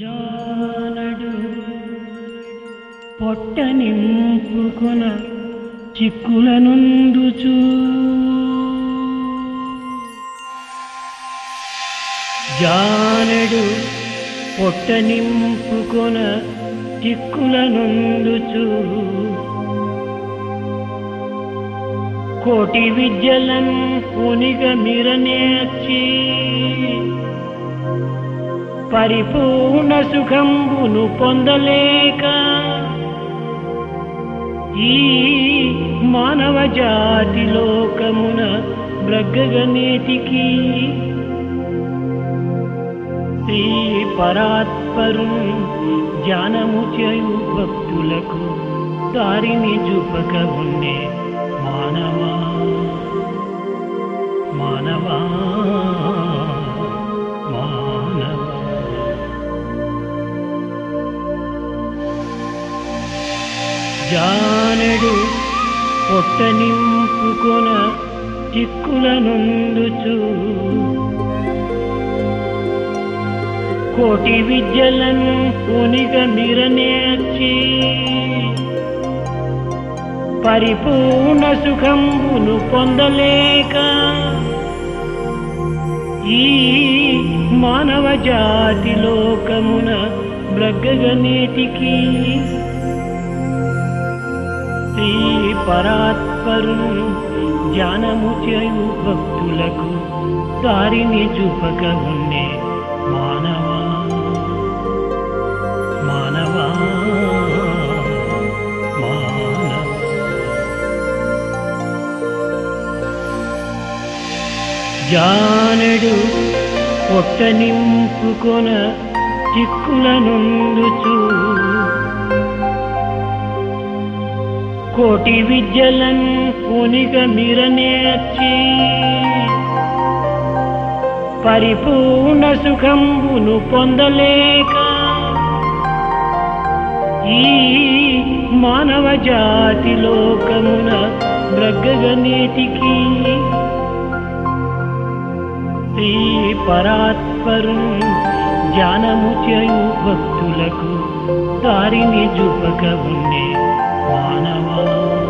జానడు పొట్ట నింపుకొన చిక్కులనుందుచూ జానడు పొట్ట నింపుకొన చిక్కులనుందుచూ కోటి విద్యలన్ పునిగ మిరనేర్చి పరిపూర్ణ సుఖంబును పొందలేక ఈ మానవ జాతి లోకమున బ్రగ్గగనేటికి శ్రీ పరాత్పరు జ్ఞానము చేయు భక్తులకు దారిని చూపక ఉండే మానవా మానవా మానవా జానడు పొట్ట నింపుకొన చిక్కులనుందుచు కోటి విద్యలన్ పునిగ మిరనేర్చి పరిపూర్ణ సుఖంబును పొందలేక ఈ మానవ జాతి లోకమున బ్రగ్గగనేటికి శ్రీ పరాత్పరు జ్ఞానము చేయు భక్తులకు దారిని చూపక ఉండే మానవా మానవా మానవా జానడు పొట్ట నింపుకొన చిక్కులనుందుచూ కోటి విద్యలన్ పునిగ మిరనేర్చి పరిపూర్ణ సుఖంబును పొందలేక ఈ మానవ జాతి లోకమున బ్రగ్గగనేటికి శ్రీ పరాత్పరు జ్ఞానము చేయు భక్తులకు దారిని చూపక ఉండే మానవా